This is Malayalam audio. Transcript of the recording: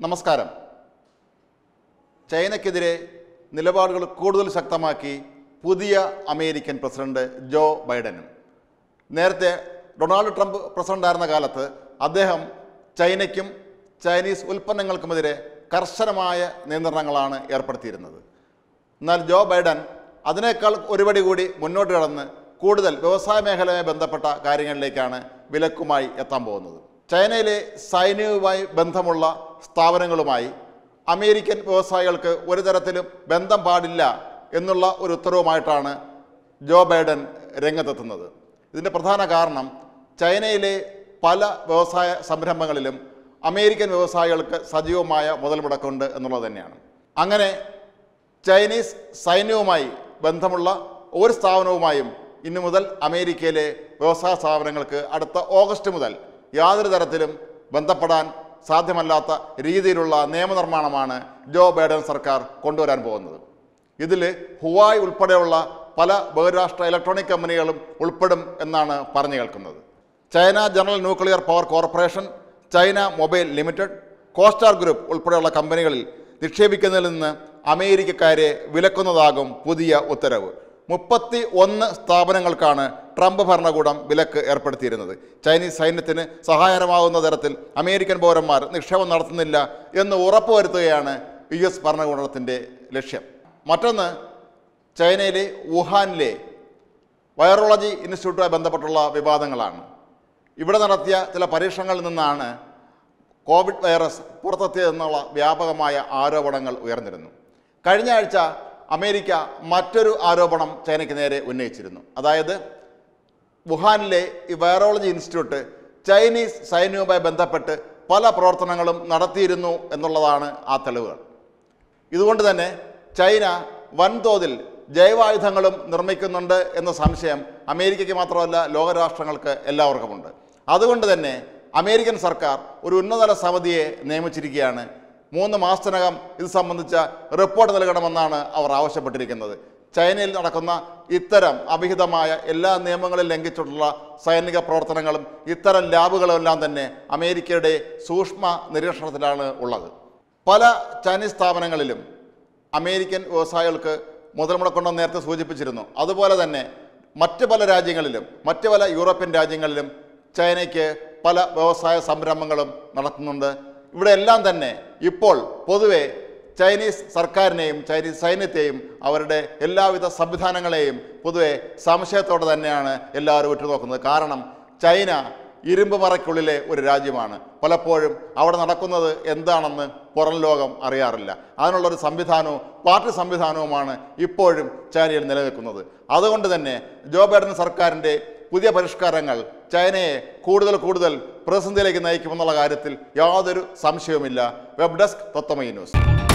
നമസ്കാരം ചൈനയ്ക്കെതിരെ നിലപാടുകൾ കൂടുതൽ ശക്തമാക്കി പുതിയ അമേരിക്കൻ പ്രസിഡന്റ് ജോ ബൈഡനും നേരത്തെ ഡൊണാൾഡ് ട്രംപ് പ്രസിഡന്റായിരുന്ന കാലത്ത് അദ്ദേഹം ചൈനയ്ക്കും ചൈനീസ് ഉൽപ്പന്നങ്ങൾക്കുമെതിരെ കർശനമായ നിയന്ത്രണങ്ങളാണ് ഏർപ്പെടുത്തിയിരുന്നത് എന്നാൽ ജോ ബൈഡൻ അതിനേക്കാൾ ഒരുപടി കൂടി മുന്നോട്ട് കടന്ന് കൂടുതൽ വ്യവസായ മേഖലയുമായി ബന്ധപ്പെട്ട കാര്യങ്ങളിലേക്കാണ് വിലക്കുമായി എത്താൻ പോകുന്നത് ചൈനയിലെ സൈന്യവുമായി ബന്ധമുള്ള സ്ഥാപനങ്ങളുമായി അമേരിക്കൻ വ്യവസായികൾക്ക് ഒരു തരത്തിലും ബന്ധം പാടില്ല എന്നുള്ള ഒരു ഉത്തരവുമായിട്ടാണ് ജോ ബൈഡൻ രംഗത്തെത്തുന്നത് ഇതിൻ്റെ പ്രധാന കാരണം ചൈനയിലെ പല വ്യവസായ സംരംഭങ്ങളിലും അമേരിക്കൻ വ്യവസായികൾക്ക് സജീവമായ മുതൽ മുടക്കുണ്ട് എന്നുള്ളത് തന്നെയാണ് അങ്ങനെ ചൈനീസ് സൈന്യവുമായി ബന്ധമുള്ള ഒരു സ്ഥാപനവുമായും ഇന്നു മുതൽ അമേരിക്കയിലെ വ്യവസായ സ്ഥാപനങ്ങൾക്ക് അടുത്ത ഓഗസ്റ്റ് മുതൽ യാതൊരു തരത്തിലും ബന്ധപ്പെടാൻ സാധ്യമല്ലാത്ത രീതിയിലുള്ള നിയമനിർമ്മാണമാണ് ജോ ബൈഡൻ സർക്കാർ കൊണ്ടുവരാൻ പോകുന്നത് ഇതിൽ ഹുവായ് ഉൾപ്പെടെയുള്ള പല ബഹുരാഷ്ട്ര ഇലക്ട്രോണിക് കമ്പനികളും ഉൾപ്പെടും എന്നാണ് പറഞ്ഞു കേൾക്കുന്നത് China General Nuclear Power Corporation China Mobile Limited Costar Group ഉൾപ്പെടെയുള്ള കമ്പനികളിൽ നിക്ഷേപിക്കുന്നതിൽ നിന്ന് അമേരിക്കക്കാരെ വിലക്കുന്നതാകും പുതിയ ഉത്തരവ് മുപ്പത്തി ഒന്ന് സ്ഥാപനങ്ങൾക്കാണ് ട്രംപ് ഭരണകൂടം വിലക്ക് ഏർപ്പെടുത്തിയിരുന്നത് ചൈനീസ് സൈന്യത്തിന് സഹായകരമാകുന്ന തരത്തിൽ അമേരിക്കൻ പൗരന്മാർ നിക്ഷേപം നടത്തുന്നില്ല എന്ന് ഉറപ്പുവരുത്തുകയാണ് യു എസ് ഭരണകൂടത്തിൻ്റെ ലക്ഷ്യം മറ്റൊന്ന് ചൈനയിലെ വുഹാനിലെ വൈറോളജി ഇൻസ്റ്റിറ്റ്യൂട്ടുമായി ബന്ധപ്പെട്ടുള്ള വിവാദങ്ങളാണ് ഇവിടെ നടത്തിയ ചില പരീക്ഷണങ്ങളിൽ നിന്നാണ് കോവിഡ് വൈറസ് പുറത്തെത്തിയതെന്നുള്ള വ്യാപകമായ ആരോപണങ്ങൾ ഉയർന്നിരുന്നു കഴിഞ്ഞ ആഴ്ച അമേരിക്ക മറ്റൊരു ആരോപണം ചൈനയ്ക്ക് നേരെ ഉന്നയിച്ചിരുന്നു അതായത് വുഹാനിലെ ഈ വൈറോളജി ഇൻസ്റ്റിറ്റ്യൂട്ട് ചൈനീസ് സൈന്യവുമായി ബന്ധപ്പെട്ട് പല പ്രവർത്തനങ്ങളും നടത്തിയിരുന്നു എന്നുള്ളതാണ് ആ തെളിവുകൾ ഇതുകൊണ്ട് തന്നെ ചൈന വൻതോതിൽ ജൈവായുധങ്ങളും നിർമ്മിക്കുന്നുണ്ട് എന്ന സംശയം അമേരിക്കയ്ക്ക് മാത്രമല്ല ലോകരാഷ്ട്രങ്ങൾക്ക് എല്ലാവർക്കുമുണ്ട് അതുകൊണ്ട് തന്നെ അമേരിക്കൻ സർക്കാർ ഒരു ഉന്നതതല സമിതിയെ നിയമിച്ചിരിക്കുകയാണ് മൂന്ന് മാസത്തിനകം ഇത് സംബന്ധിച്ച റിപ്പോർട്ട് നൽകണമെന്നാണ് അവർ ആവശ്യപ്പെട്ടിരിക്കുന്നത് ചൈനയിൽ നടക്കുന്ന ഇത്തരം അവിഹിതമായ എല്ലാ നിയമങ്ങളും ലംഘിച്ചിട്ടുള്ള സൈനിക പ്രവർത്തനങ്ങളും ഇത്തരം ലാബുകളും എല്ലാം തന്നെ അമേരിക്കയുടെ സൂക്ഷ്മ നിരീക്ഷണത്തിലാണ് ഉള്ളത് പല ചൈനീസ് സ്ഥാപനങ്ങളിലും അമേരിക്കൻ വ്യവസായികൾക്ക് മുതൽ മുടക്കുണ്ടെന്ന് നേരത്തെ സൂചിപ്പിച്ചിരുന്നു അതുപോലെ തന്നെ മറ്റ് പല രാജ്യങ്ങളിലും മറ്റ് പല യൂറോപ്യൻ രാജ്യങ്ങളിലും ചൈനയ്ക്ക് പല വ്യവസായ സംരംഭങ്ങളും നടത്തുന്നുണ്ട് ഇവിടെ എല്ലാം തന്നെ ഇപ്പോൾ പൊതുവെ ചൈനീസ് സർക്കാരിനെയും ചൈനീസ് സൈന്യത്തെയും അവരുടെ എല്ലാവിധ സംവിധാനങ്ങളെയും പൊതുവെ സംശയത്തോടെ തന്നെയാണ് എല്ലാവരും ഉറ്റുനോക്കുന്നത് കാരണം ചൈന ഇരുമ്പ് മറയ്ക്കുള്ളിലെ ഒരു രാജ്യമാണ് പലപ്പോഴും അവിടെ നടക്കുന്നത് എന്താണെന്ന് പുറം ലോകം അറിയാറില്ല അതിനുള്ളൊരു സംവിധാനവും പാർട്ടി സംവിധാനവുമാണ് ഇപ്പോഴും ചൈനയിൽ നിലനിൽക്കുന്നത് അതുകൊണ്ട് തന്നെ ജോ ബൈഡൻ സർക്കാരിൻ്റെ പുതിയ പരിഷ്കാരങ്ങൾ ചൈനയെ കൂടുതൽ കൂടുതൽ പ്രതിസന്ധിയിലേക്ക് നയിക്കുമെന്നുള്ള കാര്യത്തിൽ യാതൊരു സംശയവുമില്ല വെബ് ഡെസ്ക് തത്വമൈ ന്യൂസ്